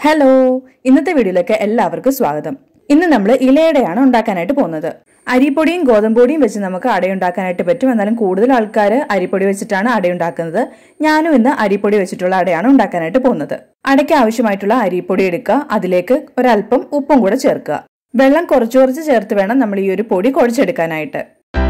hello ഇന്നത്തെ വീഡിയോയിലേക്ക് എല്ലാവർക്കും സ്വാഗതം ഇന്ന് നമ്മൾ ഇലയടയാണ് ഉണ്ടാക്കാനായിട്ട് പോകുന്നത് അരിപ്പൊടിയും ഗോതമ്പൊടിയും വെച്ച് നമുക്ക് അടയുണ്ടാക്കാനായിട്ട് പറ്റും എന്നാലും കൂടുതൽ ആൾക്കാർ അരിപ്പൊടി വെച്ചിട്ടാണ് അടയുണ്ടാക്കുന്നത് ഞാനും ഇന്ന് അരിപ്പൊടി വെച്ചിട്ടുള്ള അടയാണ് ഉണ്ടാക്കാനായിട്ട് പോകുന്നത് അടയ്ക്ക് ആവശ്യമായിട്ടുള്ള അരിപ്പൊടി എടുക്കുക അതിലേക്ക് ഒരല്പം ഉപ്പും കൂടെ ചേർക്കുക വെള്ളം കുറച്ച് കുറച്ച് ചേർത്ത് വേണം നമ്മൾ ഈ ഒരു പൊടി കുഴച്ചെടുക്കാനായിട്ട്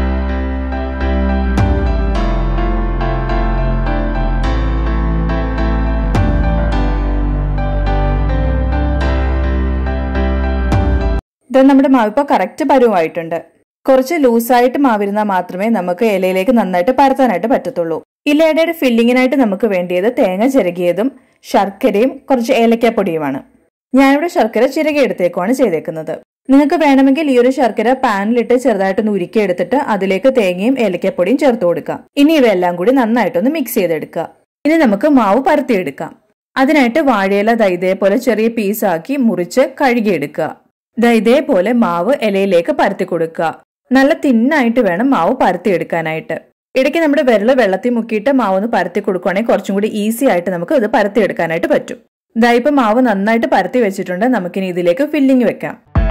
ഇത് നമ്മുടെ മാവ് ഇപ്പോൾ കറക്റ്റ് പരുവമായിട്ടുണ്ട് കുറച്ച് ലൂസായിട്ട് മാവിരുന്നാൽ മാത്രമേ നമുക്ക് ഇലയിലേക്ക് നന്നായിട്ട് പരത്താനായിട്ട് പറ്റത്തുള്ളൂ ഇലയുടെ ഫില്ലിങ്ങിനായിട്ട് നമുക്ക് വേണ്ടിയത് തേങ്ങ ചിരകിയതും ശർക്കരയും കുറച്ച് ഏലക്കാപ്പൊടിയുമാണ് ഞാനിവിടെ ശർക്കര ചിരകി എടുത്തേക്കുവാണ് ചെയ്തേക്കുന്നത് നിങ്ങൾക്ക് വേണമെങ്കിൽ ഈ ഒരു ശർക്കര പാനിലിട്ട് ചെറുതായിട്ടൊന്ന് ഉരുക്കി എടുത്തിട്ട് അതിലേക്ക് തേങ്ങയും ഏലക്കാപ്പൊടിയും ചേർത്ത് കൊടുക്കാം ഇനി ഇവയെല്ലാം കൂടി നന്നായിട്ടൊന്ന് മിക്സ് ചെയ്തെടുക്കുക ഇനി നമുക്ക് മാവ് പരത്തിയെടുക്കാം അതിനായിട്ട് വാഴയില ദാ ഇതേപോലെ ചെറിയ പീസാക്കി മുറിച്ച് കഴുകിയെടുക്കുക ദാ ഇതേപോലെ മാവ് ഇലയിലേക്ക് പരത്തി കൊടുക്കുക നല്ല തിന്നായിട്ട് വേണം മാവ് പരത്തി എടുക്കാനായിട്ട് ഇടയ്ക്ക് നമ്മുടെ വിരല് വെള്ളത്തിൽ മുക്കിയിട്ട് മാവ് ഒന്ന് പരത്തി കൊടുക്കുകയാണെങ്കിൽ കുറച്ചും കൂടി ഈസി ആയിട്ട് നമുക്ക് ഇത് പരത്തി എടുക്കാനായിട്ട് പറ്റും ദാ ഇപ്പൊ മാവ് നന്നായിട്ട് പരത്തി വെച്ചിട്ടുണ്ട് നമുക്കിനി ഇതിലേക്ക് ഫില്ലിംഗ് വെക്കാം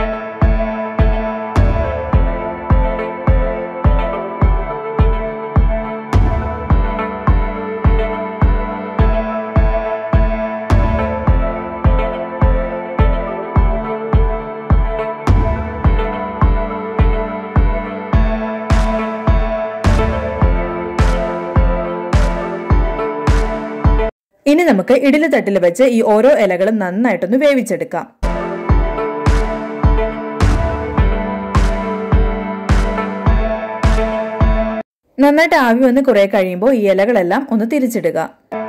ഇനി നമുക്ക് ഇഡലി തട്ടിൽ വെച്ച് ഈ ഓരോ ഇലകളും നന്നായിട്ടൊന്ന് വേവിച്ചെടുക്കാം നന്നായിട്ട് ആവി വന്ന് കുറെ കഴിയുമ്പോൾ ഈ ഇലകളെല്ലാം ഒന്ന് തിരിച്ചിടുക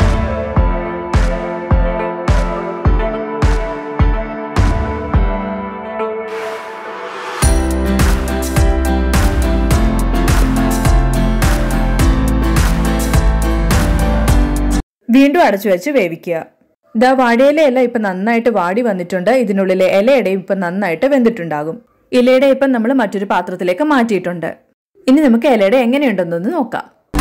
വീണ്ടും അടച്ചു വെച്ച് വേവിക്കുക ദാ വാഴയില ഇല ഇപ്പൊ നന്നായിട്ട് വാടി വന്നിട്ടുണ്ട് ഇതിനുള്ളിലെ ഇലയുടെയും ഇപ്പൊ നന്നായിട്ട് വെന്തിട്ടുണ്ടാകും ഇലയുടെ ഇപ്പം നമ്മൾ മറ്റൊരു പാത്രത്തിലേക്ക് മാറ്റിയിട്ടുണ്ട് ഇനി നമുക്ക് ഇലയുടെ എങ്ങനെയുണ്ടെന്നൊന്ന് നോക്കാം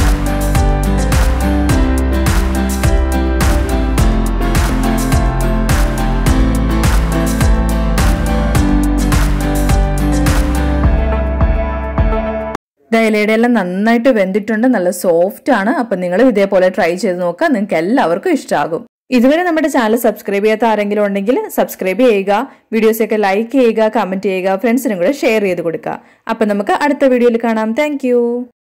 ഇലയുടെ എല്ലാം നന്നായിട്ട് വെന്തിട്ടുണ്ട് നല്ല സോഫ്റ്റ് ആണ് അപ്പൊ നിങ്ങൾ ഇതേപോലെ ട്രൈ ചെയ്ത് നോക്കുക നിങ്ങൾക്ക് എല്ലാവർക്കും ഇഷ്ടമാകും ഇതുവരെ നമ്മുടെ ചാനൽ സബ്സ്ക്രൈബ് ചെയ്യാത്ത ആരെങ്കിലും ഉണ്ടെങ്കിൽ സബ്സ്ക്രൈബ് ചെയ്യുക വീഡിയോസ് ഒക്കെ ലൈക്ക് ചെയ്യുക കമന്റ് ചെയ്യുക ഫ്രണ്ട്സിനും കൂടെ ഷെയർ ചെയ്ത് കൊടുക്കുക അപ്പൊ നമുക്ക് അടുത്ത വീഡിയോയിൽ കാണാം താങ്ക്